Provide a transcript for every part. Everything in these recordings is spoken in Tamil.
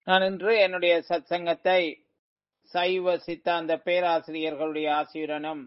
நான் இன்று என்னுடைய சத்சங்கத்தை சைவ சித்தாந்த பேராசிரியர்களுடைய ஆசியுடனும்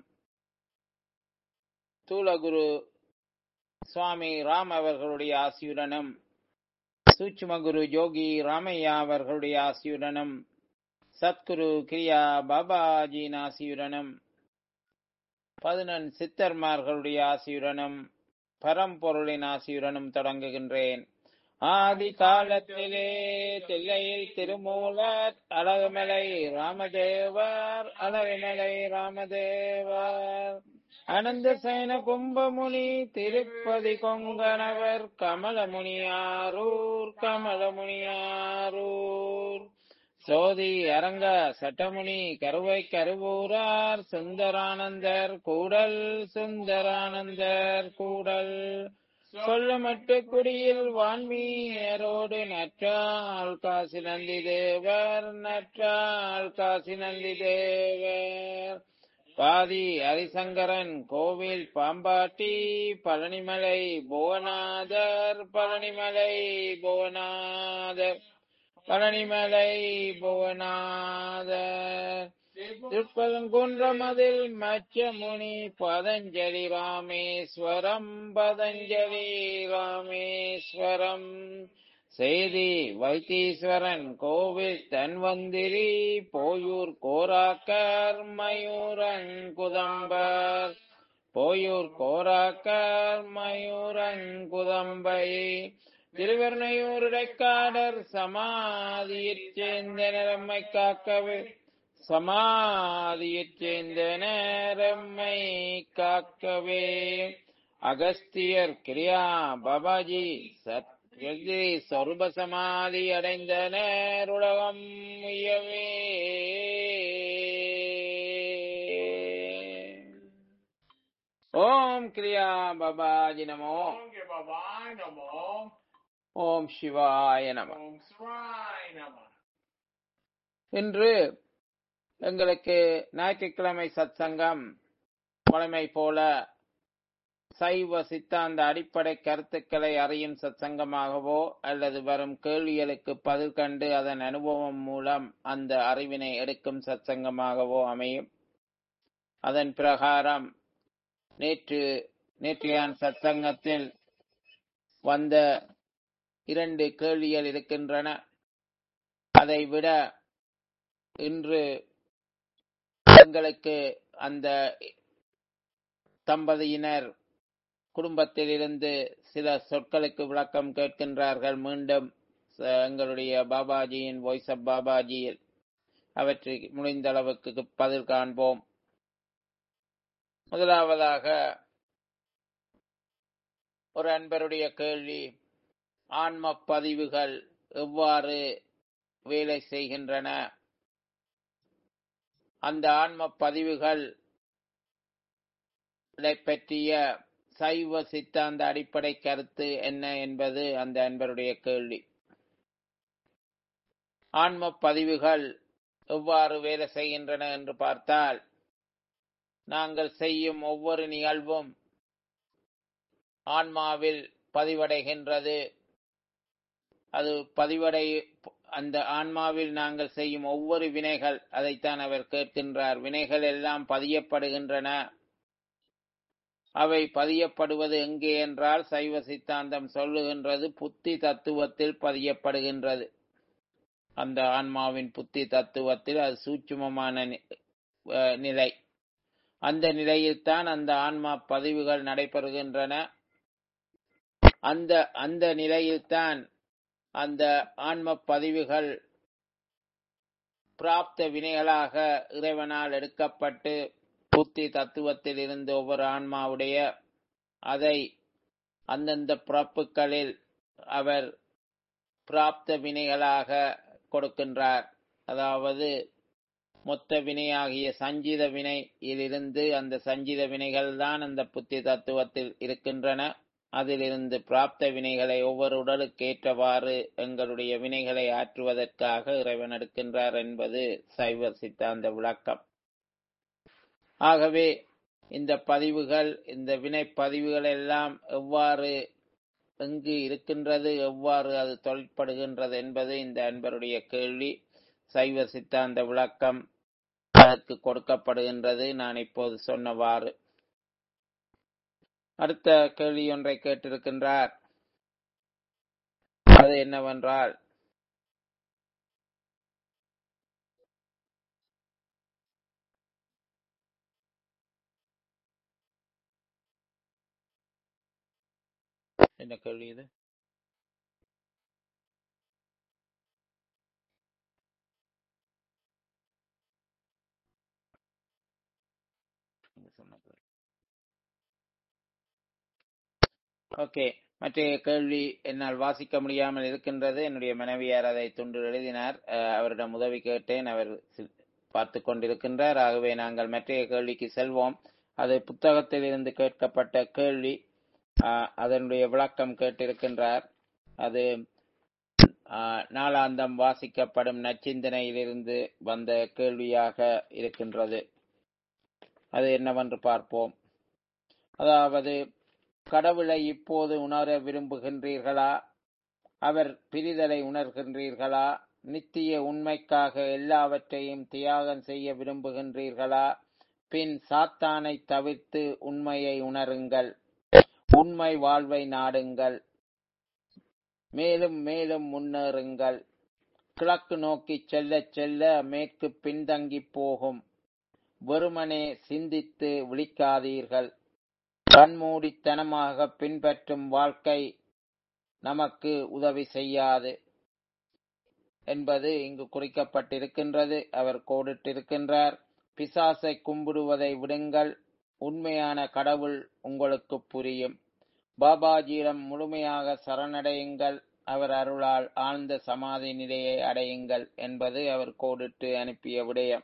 தூலகுரு சுவாமி ராம் அவர்களுடைய ஆசியுடனும் சூட்சுமகுரு யோகி ராமையா அவர்களுடைய ஆசியுடனும் சத்குரு கிரியா பாபாஜியின் ஆசியுடனும் பதினெண் சித்தர்மார்களுடைய ஆசியுடனும் பரம்பொருளின் ஆசியுடனும் தொடங்குகின்றேன் ஆதி காலத்திலே தில்லையில் திருமூலர் அழகுமலை ராமதேவர் அழகுமலை ராமதேவர் அனந்த சேன கும்பமுனி திருப்பதி கொங்கணவர் கமலமுனியாரூர் கமலமுனியாரூர் சோதி அரங்க சட்டமுனி கருவை கருவூரார் சுந்தரானந்தர் கூடல் சுந்தரானந்தர் கூடல் சொல்லமட்டு குடியில் வான்மீரோடு நற்றாள் காசி நந்தி தேவர் நற்றாள் காசி நந்தி தேவர் பாதி ஹரிசங்கரன் கோவில் பாம்பாட்டி பழனிமலை புவனாதர் பழனிமலை புவனாதர் பழனிமலை புவனாதர் திருப்பரங்குன்றமதில் மச்சமுனி பதஞ்சலி ராமேஸ்வரம் பதஞ்சலி ராமேஸ்வரம் செய்தி வைத்தீஸ்வரன் கோவில் தன்வந்திரி போயூர் கோராக்கர் மயூரங்குதம்பர் போயூர் கோராக்கர் மயூரங்குதம்பை திருவர்ணையூர் இடைக்காடர் சமாதியிற் சேர்ந்த நிறம்மை காக்கவே சமாதியைச் சேர்ந்த நேரம்மை காக்கவே அகஸ்தியர் கிரியா பாபாஜி சத்யதி சொருப சமாதி அடைந்த நேருலகம் உயவே ஓம் கிரியா பாபாஜி நமோ ஓம் கிருபாய் நமோ ஓம் சிவாய நம ஓம் சிவாய் நம இன்று எங்களுக்கு ஞாயிற்றுக்கிழமை சத்சங்கம் வழமை போல சைவ சித்தாந்த அடிப்படை கருத்துக்களை அறியும் சத்சங்கமாகவோ அல்லது வரும் கேள்விகளுக்கு பதில் கண்டு அதன் அனுபவம் மூலம் அந்த அறிவினை எடுக்கும் சத்சங்கமாகவோ அமையும் அதன் பிரகாரம் நேற்று நேற்றையான் சத்சங்கத்தில் வந்த இரண்டு கேள்விகள் இருக்கின்றன அதை விட இன்று எங்களுக்கு அந்த தம்பதியினர் குடும்பத்தில் இருந்து சில சொற்களுக்கு விளக்கம் கேட்கின்றார்கள் மீண்டும் ச- எங்களுடைய பாபாஜியின் வாய்ஸ் ஆஃப் பாபாஜியில் அவற்றை முடிந்த அளவுக்கு பதில் காண்போம் முதலாவதாக ஒரு அன்பருடைய கேள்வி ஆன்ம பதிவுகள் எவ்வாறு வேலை செய்கின்றன அந்த ஆன்ம பதிவுகள் பற்றிய சைவ சித்தாந்த அடிப்படை கருத்து என்ன என்பது அந்த அன்பருடைய கேள்வி ஆன்ம பதிவுகள் எவ்வாறு வேலை செய்கின்றன என்று பார்த்தால் நாங்கள் செய்யும் ஒவ்வொரு நிகழ்வும் ஆன்மாவில் பதிவடைகின்றது அது பதிவடை அந்த ஆன்மாவில் நாங்கள் செய்யும் ஒவ்வொரு வினைகள் அதைத்தான் அவர் கேட்கின்றார் வினைகள் எல்லாம் பதியப்படுகின்றன அவை பதியப்படுவது எங்கே என்றால் சைவ சித்தாந்தம் சொல்லுகின்றது புத்தி தத்துவத்தில் பதியப்படுகின்றது அந்த ஆன்மாவின் புத்தி தத்துவத்தில் அது சூட்சுமமான நி- அஹ் நிலை அந்த நிலையில்தான் அந்த ஆன்மா பதிவுகள் நடைபெறுகின்றன அந்த அந்த நிலையில்தான் அந்த ஆன்ம பதிவுகள் பிராப்த வினைகளாக இறைவனால் எடுக்கப்பட்டு புத்தி தத்துவத்தில் இருந்து ஒவ்வொரு ஆன்மாவுடைய அதை அந்தந்த பிறப்புகளில் அவர் பிராப்த வினைகளாக கொடுக்கின்றார் அதாவது மொத்த வினையாகிய சஞ்சித வினையிலிருந்து அந்த சஞ்சித வினைகள் தான் அந்த புத்தி தத்துவத்தில் இருக்கின்றன அதிலிருந்து பிராப்த வினைகளை ஒவ்வொரு உடலுக்கு ஏற்றவாறு எங்களுடைய வினைகளை ஆற்றுவதற்காக இறைவன் எடுக்கின்றார் என்பது சைவ சித்தாந்த விளக்கம் ஆகவே இந்த பதிவுகள் இந்த வினை பதிவுகள் எல்லாம் எவ்வாறு எங்கு இருக்கின்றது எவ்வாறு அது தொழிற்படுகின்றது என்பது இந்த அன்பருடைய கேள்வி சைவ சித்தாந்த விளக்கம் அதற்கு கொடுக்கப்படுகின்றது நான் இப்போது சொன்னவாறு அடுத்த கேள்வி ஒன்றை கேட்டிருக்கின்றார் அது என்னவென்றால் என்ன கேள்வி இது நீங்க சொன்ன கேள்வி. ஓகே மற்றைய கேள்வி என்னால் வாசிக்க முடியாமல் இருக்கின்றது என்னுடைய மனைவியார் அதை துண்டு எழுதினார் அஹ், அவரிடம் உதவி கேட்டேன் அவர் பார்த்து கொண்டிருக்கின்றார் ஆகவே நாங்கள் மற்றைய கேள்விக்கு செல்வோம் அது புத்தகத்தில் இருந்து கேட்கப்பட்ட கேள்வி அஹ், அதனுடைய விளக்கம் கேட்டிருக்கின்றார் அது அஹ், நாளாந்தம் வாசிக்கப்படும் நச்சிந்தனையிலிருந்து வந்த கேள்வியாக இருக்கின்றது அது என்னவென்று பார்ப்போம் அதாவது கடவுளை இப்போது உணர விரும்புகின்றீர்களா அவர் பிரிதலை உணர்கின்றீர்களா நித்திய உண்மைக்காக எல்லாவற்றையும் தியாகம் செய்ய விரும்புகின்றீர்களா பின் சாத்தானை தவிர்த்து உண்மையை உணருங்கள் உண்மை வாழ்வை நாடுங்கள் மேலும் மேலும் முன்னேறுங்கள் கிழக்கு நோக்கி செல்ல செல்ல மேற்கு பின்தங்கி போகும் வெறுமனே சிந்தித்து விழிக்காதீர்கள் கண்மூடித்தனமாக பின்பற்றும் வாழ்க்கை நமக்கு உதவி செய்யாது என்பது இங்கு குறிக்கப்பட்டிருக்கின்றது அவர் கோடிட்டிருக்கின்றார் பிசாசை கும்பிடுவதை விடுங்கள் உண்மையான கடவுள் உங்களுக்கு புரியும் பாபாஜியிடம் முழுமையாக சரணடையுங்கள் அவர் அருளால் ஆழ்ந்த சமாதி நிலையை அடையுங்கள் என்பது அவர் கோடிட்டு அனுப்பிய விடயம்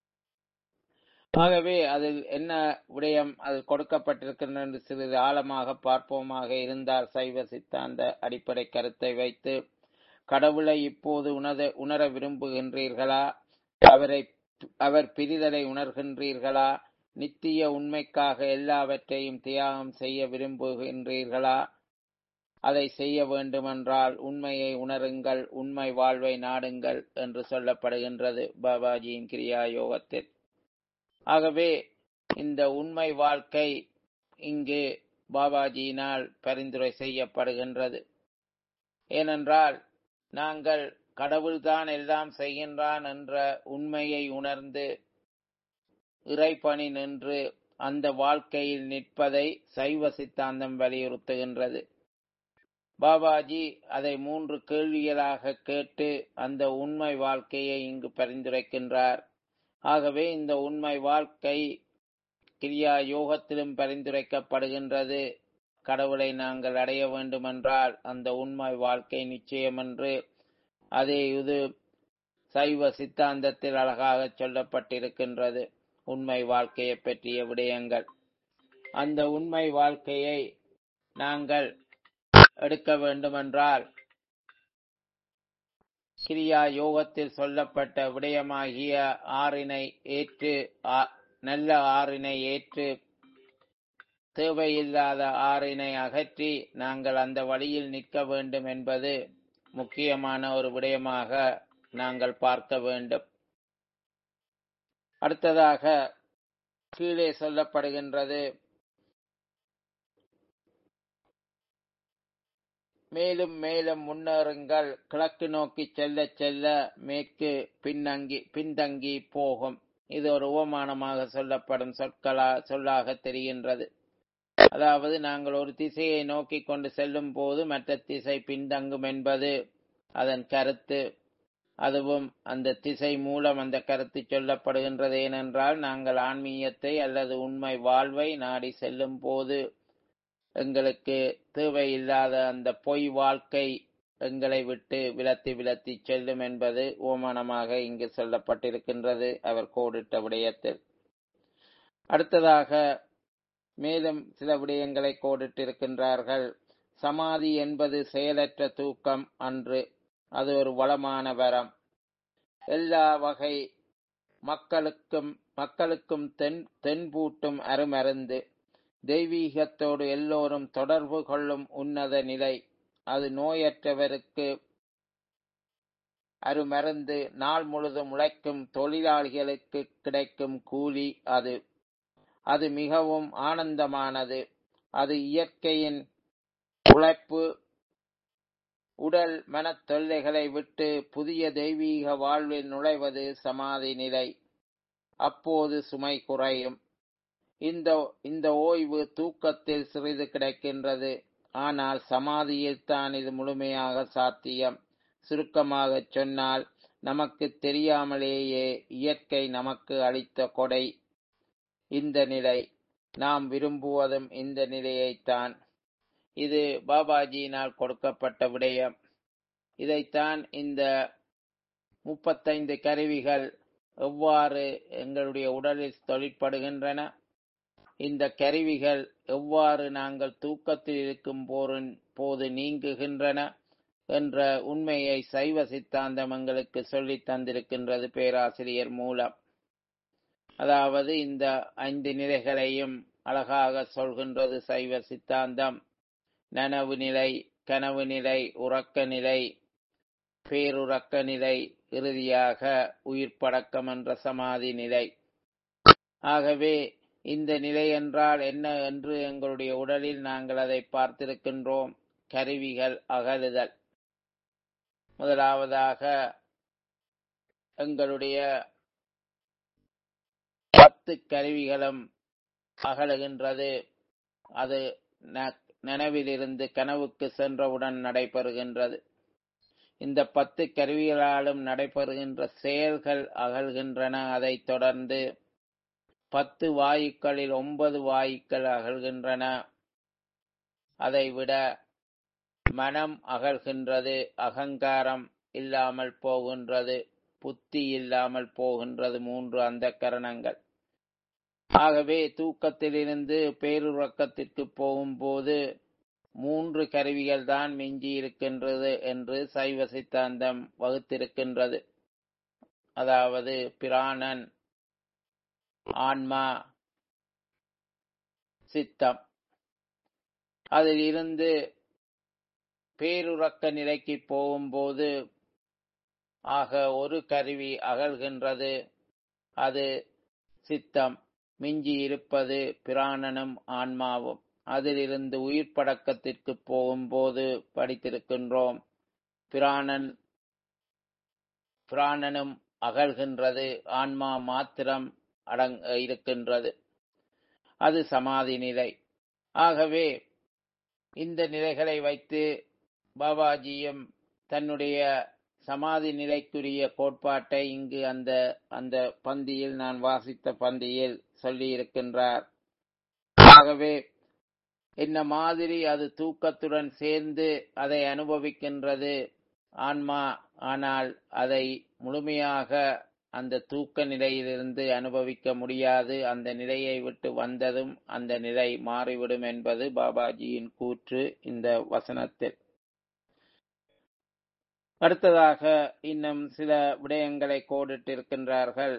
ஆகவே அதில் என்ன விடயம் அது கொடுக்கப்பட்டிருக்கின்றது என்று சிறிது ஆழமாக பார்ப்போமாக இருந்தால் சைவ சித்தாந்த அடிப்படை கருத்தை வைத்து கடவுளை இப்போது உணர உணர விரும்புகின்றீர்களா அவரை அவர் பிரிதலை உணர்கின்றீர்களா நித்திய உண்மைக்காக எல்லாவற்றையும் தியாகம் செய்ய விரும்புகின்றீர்களா அதை செய்ய வேண்டுமென்றால் உண்மையை உணருங்கள் உண்மை வாழ்வை நாடுங்கள் என்று சொல்லப்படுகின்றது பாபாஜியின் கிரியா யோகத்தில் ஆகவே இந்த உண்மை வாழ்க்கை இங்கு பாபாஜியினால் பரிந்துரை செய்யப்படுகின்றது ஏனென்றால் நாங்கள் கடவுள்தான் எல்லாம் செய்கின்றான் என்ற உண்மையை உணர்ந்து இறைப்பணி நின்று அந்த வாழ்க்கையில் நிற்பதை சைவ சித்தாந்தம் வலியுறுத்துகின்றது பாபாஜி அதை மூன்று கேள்விகளாக கேட்டு அந்த உண்மை வாழ்க்கையை இங்கு பரிந்துரைக்கின்றார் ஆகவே இந்த உண்மை வாழ்க்கை கிரியா யோகத்திலும் பரிந்துரைக்கப்படுகின்றது கடவுளை நாங்கள் அடைய வேண்டுமென்றால் அந்த உண்மை வாழ்க்கை நிச்சயம் என்று அதே இது சைவ சித்தாந்தத்தில் அழகாக சொல்லப்பட்டிருக்கின்றது உண்மை வாழ்க்கையை பற்றிய விடயங்கள் அந்த உண்மை வாழ்க்கையை நாங்கள் எடுக்க வேண்டுமென்றால் கிரியா யோகத்தில் சொல்லப்பட்ட விடயமாகிய ஆறினை ஏற்று ஆ- நல்ல ஆறினை ஏற்று தேவையில்லாத ஆறினை அகற்றி நாங்கள் அந்த வழியில் நிற்க வேண்டும் என்பது முக்கியமான ஒரு விடயமாக நாங்கள் பார்க்க வேண்டும் அடுத்ததாக கீழே சொல்லப்படுகின்றது மேலும் மேலும் முன்னேறுங்கள் கிழக்கு நோக்கி செல்ல செல்ல மேற்கு பின்னங்கி பின்தங்கி போகும் இது ஒரு உவமானமாக சொல்லப்படும் சொற்களா சொல்லாக தெரிகின்றது அதாவது நாங்கள் ஒரு திசையை நோக்கி கொண்டு செல்லும் போது மற்ற திசை பின்தங்கும் என்பது அதன் கருத்து அதுவும் அந்த திசை மூலம் அந்த கருத்து சொல்லப்படுகின்றது ஏனென்றால் நாங்கள் ஆன்மீகத்தை அல்லது உண்மை வாழ்வை நாடி செல்லும் போது எங்களுக்கு தேவையில்லாத அந்த பொய் வாழ்க்கை எங்களை விட்டு விலத்தி விலத்தி செல்லும் என்பது ஓமானமாக இங்கு சொல்லப்பட்டிருக்கின்றது அவர் கோடிட்ட விடயத்தில் அடுத்ததாக மேலும் சில விடயங்களை கோடிட்டிருக்கின்றார்கள் சமாதி என்பது செயலற்ற தூக்கம் அன்று அது ஒரு வளமான வரம் எல்லா வகை மக்களுக்கும் மக்களுக்கும் தென் தென்பூட்டும் அருமருந்து தெய்வீகத்தோடு எல்லோரும் தொடர்பு கொள்ளும் உன்னத நிலை அது நோயற்றவருக்கு அருமருந்து நாள் முழுதும் உழைக்கும் தொழிலாளிகளுக்கு கிடைக்கும் கூலி அது அது மிகவும் ஆனந்தமானது அது இயற்கையின் உழைப்பு உடல் மனத் தொல்லைகளை விட்டு புதிய தெய்வீக வாழ்வில் நுழைவது சமாதி நிலை அப்போது சுமை குறையும் இந்த இந்த ஓய்வு தூக்கத்தில் சிறிது கிடைக்கின்றது ஆனால் சமாதியில் தான் இது முழுமையாக சாத்தியம் சுருக்கமாகச் சொன்னால் நமக்கு தெரியாமலேயே இயற்கை நமக்கு அளித்த கொடை இந்த நிலை நாம் விரும்புவதும் இந்த நிலையைத்தான் இது பாபாஜியினால் கொடுக்கப்பட்ட விடயம் இதைத்தான் இந்த முப்பத்தைந்து கருவிகள் எவ்வாறு எங்களுடைய உடலில் தொழிற்படுகின்றன இந்த கருவிகள் எவ்வாறு நாங்கள் தூக்கத்தில் இருக்கும் போது நீங்குகின்றன என்ற உண்மையை சைவ சித்தாந்தம் எங்களுக்கு சொல்லித் தந்திருக்கின்றது பேராசிரியர் மூலம் அதாவது இந்த ஐந்து நிலைகளையும் அழகாக சொல்கின்றது சைவ சித்தாந்தம் நனவு நிலை கனவு நிலை உறக்க நிலை பேருறக்க நிலை இறுதியாக உயிர் படக்கம் என்ற சமாதி நிலை ஆகவே இந்த நிலை என்றால் என்ன என்று எங்களுடைய உடலில் நாங்கள் அதை பார்த்திருக்கின்றோம் கருவிகள் அகலுதல் முதலாவதாக எங்களுடைய பத்து கருவிகளும் அகலுகின்றது அது நனவிலிருந்து கனவுக்கு சென்றவுடன் நடைபெறுகின்றது இந்த பத்து கருவிகளாலும் நடைபெறுகின்ற செயல்கள் அகல்கின்றன அதைத் தொடர்ந்து பத்து வாயுக்களில் ஒன்பது வாயுக்கள் அகல்கின்றன அதைவிட மனம் அகல்கின்றது அகங்காரம் இல்லாமல் போகின்றது புத்தி இல்லாமல் போகின்றது மூன்று அந்த கரணங்கள் ஆகவே தூக்கத்திலிருந்து பேருறக்கத்திற்கு போகும்போது மூன்று கருவிகள் தான் மிஞ்சி இருக்கின்றது என்று சைவ சித்தாந்தம் வகுத்திருக்கின்றது அதாவது பிராணன் ஆன்மா சித்தம் அதில் இருந்து பேருறக்க நிலைக்கு போகும்போது ஆக ஒரு கருவி அகல்கின்றது அது சித்தம் மிஞ்சி இருப்பது பிராணனும் ஆன்மாவும் அதிலிருந்து உயிர் படக்கத்திற்கு போகும்போது படித்திருக்கின்றோம் பிராணன் பிராணனும் அகல்கின்றது ஆன்மா மாத்திரம் அடங் இருக்கின்றது அது சமாதி நிலை ஆகவே இந்த நிலைகளை வைத்து பாபாஜியும் தன்னுடைய சமாதி நிலைக்குரிய கோட்பாட்டை இங்கு அந்த அந்த பந்தியில் நான் வாசித்த பந்தியில் சொல்லி இருக்கின்றார் ஆகவே என்ன மாதிரி அது தூக்கத்துடன் சேர்ந்து அதை அனுபவிக்கின்றது ஆன்மா ஆனால் அதை முழுமையாக அந்த தூக்க நிலையிலிருந்து அனுபவிக்க முடியாது அந்த நிலையை விட்டு வந்ததும் அந்த நிலை மாறிவிடும் என்பது பாபாஜியின் கூற்று இந்த வசனத்தில் அடுத்ததாக இன்னும் சில விடயங்களை கோடிட்டிருக்கின்றார்கள்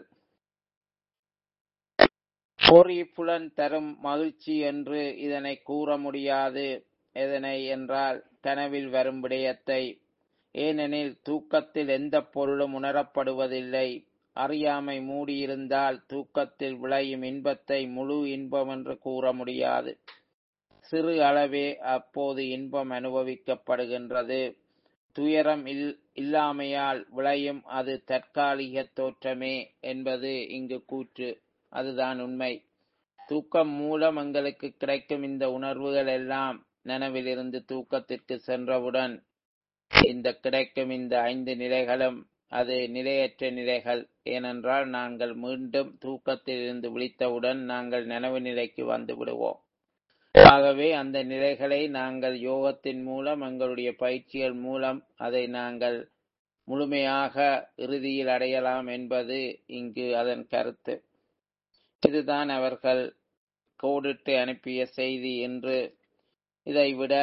பொறி புலன் தரும் மகிழ்ச்சி என்று இதனை கூற முடியாது எதனை என்றால் கனவில் வரும் விடயத்தை ஏனெனில் தூக்கத்தில் எந்த பொருளும் உணரப்படுவதில்லை அறியாமை மூடியிருந்தால் தூக்கத்தில் விளையும் இன்பத்தை முழு இன்பம் என்று கூற முடியாது சிறு அளவே அப்போது இன்பம் அனுபவிக்கப்படுகின்றது துயரம் இல் இல்லாமையால் விளையும் அது தற்காலிக தோற்றமே என்பது இங்கு கூற்று அதுதான் உண்மை தூக்கம் மூலம் எங்களுக்கு கிடைக்கும் இந்த உணர்வுகள் எல்லாம் நனவிலிருந்து தூக்கத்திற்கு சென்றவுடன் இந்த கிடைக்கும் இந்த ஐந்து நிலைகளும் அது நிலையற்ற நிலைகள் ஏனென்றால் நாங்கள் மீண்டும் தூக்கத்தில் இருந்து விழித்தவுடன் நாங்கள் நனவு நிலைக்கு வந்து விடுவோம் ஆகவே அந்த நிலைகளை நாங்கள் யோகத்தின் மூலம் எங்களுடைய பயிற்சிகள் மூலம் அதை நாங்கள் முழுமையாக இறுதியில் அடையலாம் என்பது இங்கு அதன் கருத்து இதுதான் அவர்கள் கோடிட்டு அனுப்பிய செய்தி என்று இதைவிட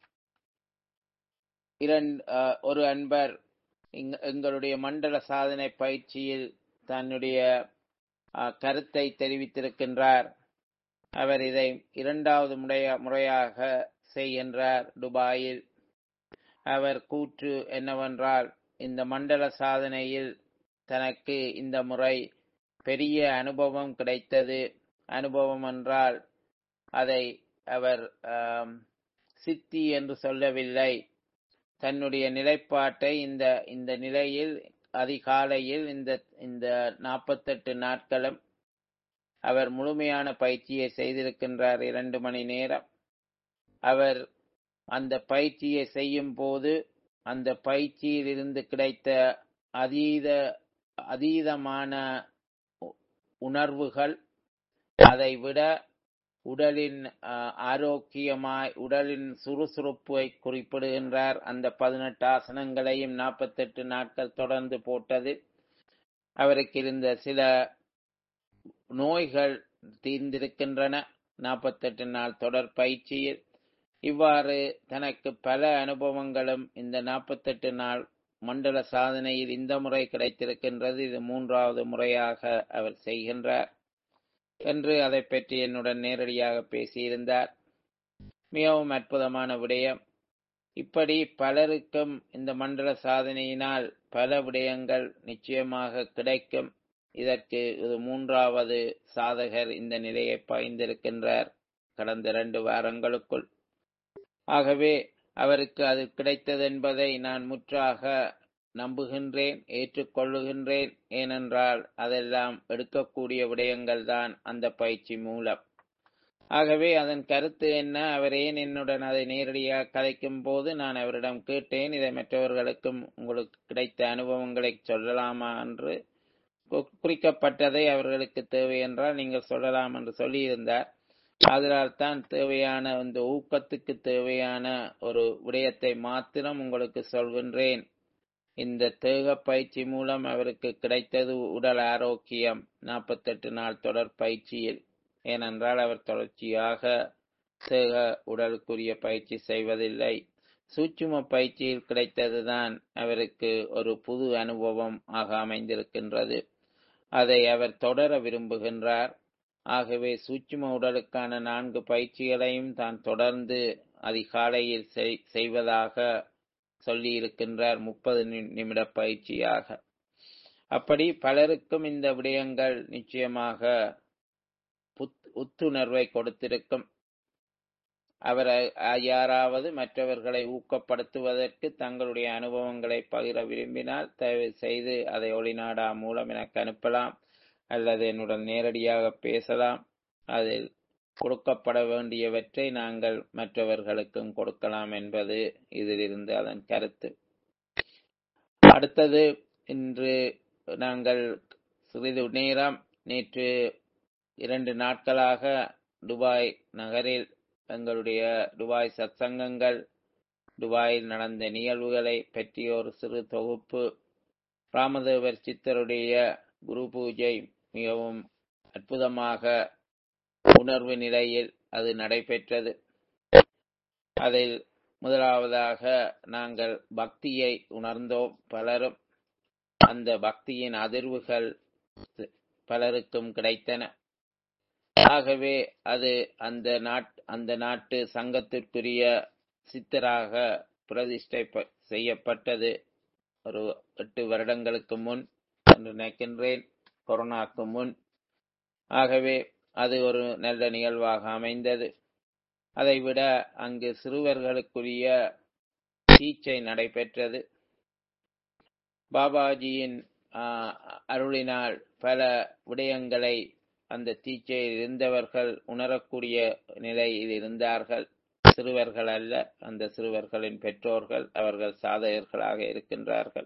இரண்டு ஒரு அன்பர் எங்களுடைய மண்டல சாதனை பயிற்சியில் தன்னுடைய கருத்தை தெரிவித்திருக்கின்றார் அவர் இதை இரண்டாவது முறைய முறையாக செய்கின்றார் துபாயில் அவர் கூற்று என்னவென்றால் இந்த மண்டல சாதனையில் தனக்கு இந்த முறை பெரிய அனுபவம் கிடைத்தது அனுபவம் என்றால் அதை அவர் ஆம், சித்தி என்று சொல்லவில்லை தன்னுடைய நிலைப்பாட்டை இந்த இந்த நிலையில் அதிகாலையில் இந்த இந்த நாற்பத்தெட்டு நாட்களும் அவர் முழுமையான பயிற்சியை செய்திருக்கின்றார் இரண்டு மணி நேரம் அவர் அந்த பயிற்சியை செய்யும் போது அந்த பயிற்சியில் இருந்து கிடைத்த அதீத அதீதமான உ- உணர்வுகள் அதை விட உடலின் அஹ், ஆரோக்கியமாய் உடலின் சுறுசுறுப்பை குறிப்பிடுகின்றார் அந்த பதினெட்டு ஆசனங்களையும் நாற்பத்தெட்டு நாட்கள் தொடர்ந்து போட்டது அவருக்கு இருந்த சில நோய்கள் தீர்ந்திருக்கின்றன நாற்பத்தெட்டு நாள் தொடர் பயிற்சியில் இவ்வாறு தனக்கு பல அனுபவங்களும் இந்த நாற்பத்தெட்டு நாள் மண்டல சாதனையில் இந்த முறை கிடைத்திருக்கின்றது இது மூன்றாவது முறையாக அவர் செய்கின்றார் என்று அதை பற்றி என்னுடன் நேரடியாக பேசியிருந்தார் மிகவும் அற்புதமான விடயம் இப்படி பலருக்கும் இந்த மண்டல சாதனையினால் பல விடயங்கள் நிச்சயமாக கிடைக்கும் இதற்கு இது மூன்றாவது சாதகர் இந்த நிலையை பாய்ந்திருக்கின்றார் கடந்த இரண்டு வாரங்களுக்குள் ஆகவே அவருக்கு அது கிடைத்தது என்பதை நான் முற்றாக நம்புகின்றேன் ஏற்றுக்கொள்ளுகின்றேன் ஏனென்றால் அதெல்லாம் எடுக்கக்கூடிய விடயங்கள் தான் அந்த பயிற்சி மூலம் ஆகவே அதன் கருத்து என்ன அவர் ஏன் என்னுடன் அதை நேரடியாக கலைக்கும் போது நான் அவரிடம் கேட்டேன் இதை மற்றவர்களுக்கும் உங்களுக்கு கிடைத்த அனுபவங்களை சொல்லலாமா என்று கு- குறிக்கப்பட்டதை அவர்களுக்கு தேவை என்றால் நீங்கள் சொல்லலாம் என்று சொல்லியிருந்தார் அதனால் தான் தேவையான இந்த ஊக்கத்துக்கு தேவையான ஒரு விடயத்தை மாத்திரம் உங்களுக்கு சொல்கின்றேன் இந்த தேக பயிற்சி மூலம் அவருக்கு கிடைத்தது உடல் ஆரோக்கியம் நாற்பத்தெட்டு நாள் தொடர் பயிற்சியில் ஏனென்றால் அவர் தொடர்ச்சியாக தேக உடலுக்குரிய பயிற்சி செய்வதில்லை சூட்சும பயிற்சியில் கிடைத்ததுதான் அவருக்கு ஒரு புது அனுபவம் ஆக அமைந்திருக்கின்றது அதை அவர் தொடர விரும்புகின்றார் ஆகவே சூட்சும உடலுக்கான நான்கு பயிற்சிகளையும் தான் தொடர்ந்து அதிகாலையில் செய்- செய்வதாக சொல்லி இருக்கின்றார் முப்பது நிமிட பயிற்சியாக அப்படி பலருக்கும் இந்த விடயங்கள் நிச்சயமாக புத்- புத்துணர்வை கொடுத்திருக்கும் அவர் அ- யாராவது மற்றவர்களை ஊக்கப்படுத்துவதற்கு தங்களுடைய அனுபவங்களை பகிர விரும்பினால் தயவு செய்து அதை ஒளிநாடா மூலம் எனக்கு அனுப்பலாம் அல்லது என்னுடன் நேரடியாக பேசலாம் அதில் கொடுக்கப்பட வேண்டியவற்றை நாங்கள் மற்றவர்களுக்கும் கொடுக்கலாம் என்பது இதிலிருந்து அதன் கருத்து அடுத்தது இன்று நாங்கள் சிறிது நேரம் நேற்று இரண்டு நாட்களாக துபாய் நகரில் எங்களுடைய துபாய் சத்சங்கங்கள் துபாயில் நடந்த நிகழ்வுகளை பற்றிய ஒரு சிறு தொகுப்பு ராமதேவர் சித்தருடைய குரு பூஜை மிகவும் அற்புதமாக உணர்வு நிலையில் அது நடைபெற்றது அதில் முதலாவதாக நாங்கள் பக்தியை உணர்ந்தோம் பலரும் அந்த பக்தியின் அதிர்வுகள் பலருக்கும் கிடைத்தன ஆகவே அது அந்த நாட் அந்த நாட்டு சங்கத்திற்குரிய சித்தராக பிரதிஷ்டை ப- செய்யப்பட்டது ஒரு எட்டு வருடங்களுக்கு முன் என்று நினைக்கின்றேன் கொரோனாக்கு முன் ஆகவே அது ஒரு நல்ல நிகழ்வாக அமைந்தது அதைவிட அங்கு சிறுவர்களுக்குரிய சிகிச்சை நடைபெற்றது பாபாஜியின் ஆ, அருளினால் பல விடயங்களை அந்த தீச்சையில் இருந்தவர்கள் உணரக்கூடிய நிலையில் இருந்தார்கள் சிறுவர்கள் அல்ல அந்த சிறுவர்களின் பெற்றோர்கள் அவர்கள் சாதகர்களாக இருக்கின்றார்கள்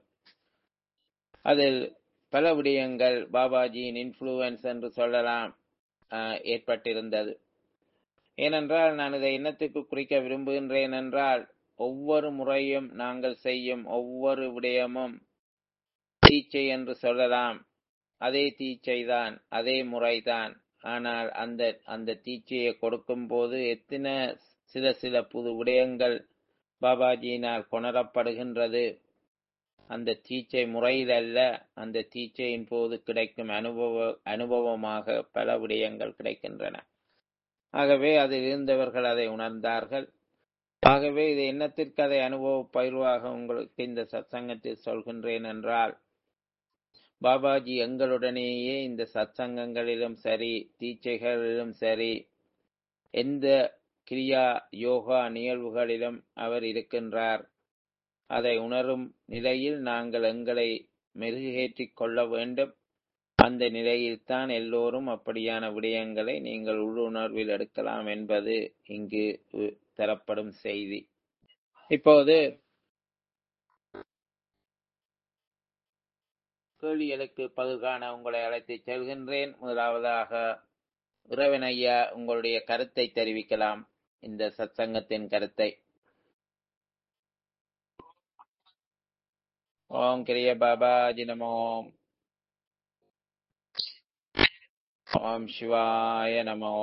அதில் பல விடயங்கள் பாபாஜியின் இன்ஃப்ளூயன்ஸ் என்று சொல்லலாம் ஆஹ், ஏற்பட்டிருந்தது ஏனென்றால் நான் இதை என்னத்துக்கு குறிக்க விரும்புகின்றேன் என்றால் ஒவ்வொரு முறையும் நாங்கள் செய்யும் ஒவ்வொரு விடயமும் தீச்சை என்று சொல்லலாம் அதே தீச்சை தான் அதே முறைதான் ஆனால் அந்த அந்த தீச்சையை கொடுக்கும் போது எத்தனை சில சில புது விடயங்கள் பாபாஜியினால் கொணரப்படுகின்றது அந்த தீச்சை முறையில் அல்ல அந்த தீச்சையின் போது கிடைக்கும் அனுபவ அனுபவமாக பல விடயங்கள் கிடைக்கின்றன ஆகவே அதில் இருந்தவர்கள் அதை உணர்ந்தார்கள் ஆகவே இது என்னத்திற்கு அதை அனுபவ பயிர்வாக உங்களுக்கு இந்த சத்சங்கத்தில் சொல்கின்றேன் என்றால் பாபாஜி எங்களுடனேயே இந்த சத்சங்கங்களிலும் சரி தீட்சைகளிலும் சரி எந்த கிரியா யோகா நிகழ்வுகளிலும் அவர் இருக்கின்றார் அதை உணரும் நிலையில் நாங்கள் எங்களை மெருகேற்றிக் கொள்ள வேண்டும் அந்த நிலையில்தான் எல்லோரும் அப்படியான விடயங்களை நீங்கள் உள்ளுணர்வில் எடுக்கலாம் என்பது இங்கு உ- தரப்படும் செய்தி இப்போது கேள்விகளுக்கு பதில்காண உங்களை அழைத்துச் செல்கின்றேன் முதலாவதாக இறைவன் ஐயா உங்களுடைய கருத்தை தெரிவிக்கலாம் இந்த சத்சங்கத்தின் கருத்தை ஓம் கிரிய பாபாஜி நமோ ஓம் சிவாய நமோ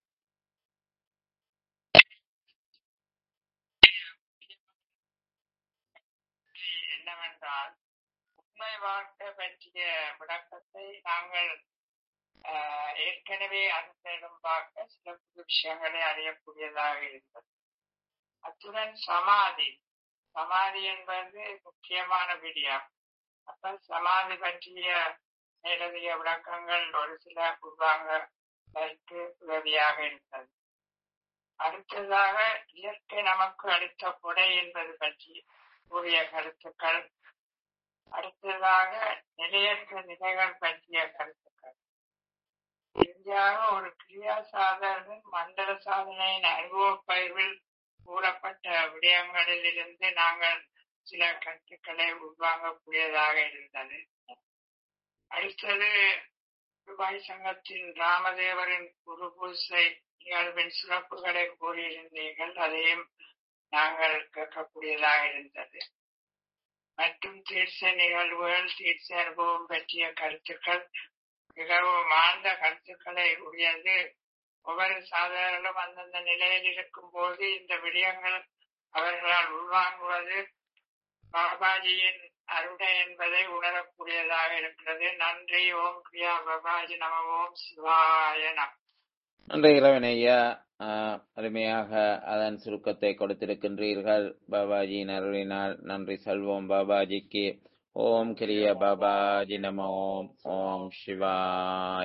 என்னவென்றால் உண்மை வாழ்க்கை பற்றிய விளக்கத்தை நாங்கள் ஆஹ், ஏற்கனவே அறிந்திடும் பார்க்க சில புது விஷயங்களை அறியக்கூடியதாக இருந்தது அத்துடன் சமாதி சமாதி என்பது முக்கியமான விடியம் அப்ப சமாதி பற்றிய மேலதிக விளக்கங்கள் ஒரு சில உருவாங்க உதவியாக இருந்தது அடுத்ததாக இயற்கை நமக்கு அளித்த கொடை என்பது பற்றி கூறிய கருத்துக்கள் அடுத்ததாக நிலையற்ற நிலைகள் பற்றிய கருத்துக்கள் இறுதியாக ஒரு கிரியா சாதகன் மண்டல சாதனையின் அனுபவ பயிர்வில் கூறப்பட்ட விடயங்களில் இருந்து நாங்கள் சில கருத்துக்களை உள்வாங்கக்கூடியதாக இருந்தது அடுத்தது துபாய் சங்கத்தின் ராமதேவரின் குரு பூசை நிகழ்வின் சிறப்புகளை கூறியிருந்தீர்கள் அதையும் நாங்கள் கேட்கக்கூடியதாக இருந்தது மற்றும் தீர்ச்ச நிகழ்வுகள் தீர்ச்ச அனுபவம் பற்றிய கருத்துக்கள் மிகவும் ஆழ்ந்த கருத்துக்களை உடையது ஒவ்வொரு சாதகர்களும் அந்தந்த நிலையில் இருக்கும் போது இந்த விடயங்கள் அவர்களால் உள்வாங்குவது பாபாஜியின் அருடை என்பதை உணரக்கூடியதாக இருக்கிறது நன்றி ஓம் கிரியா பாபாஜி நம ஓம் சிவாய நம நன்றி இறைவன் ஐயா ஆஹ், அருமையாக அதன் சுருக்கத்தை கொடுத்திருக்கின்றீர்கள் பாபாஜியின் அருளினால் நன்றி சொல்வோம் பாபாஜிக்கு ஓம் கிரிய பாபாஜி நம ஓம் ஓம் சிவாய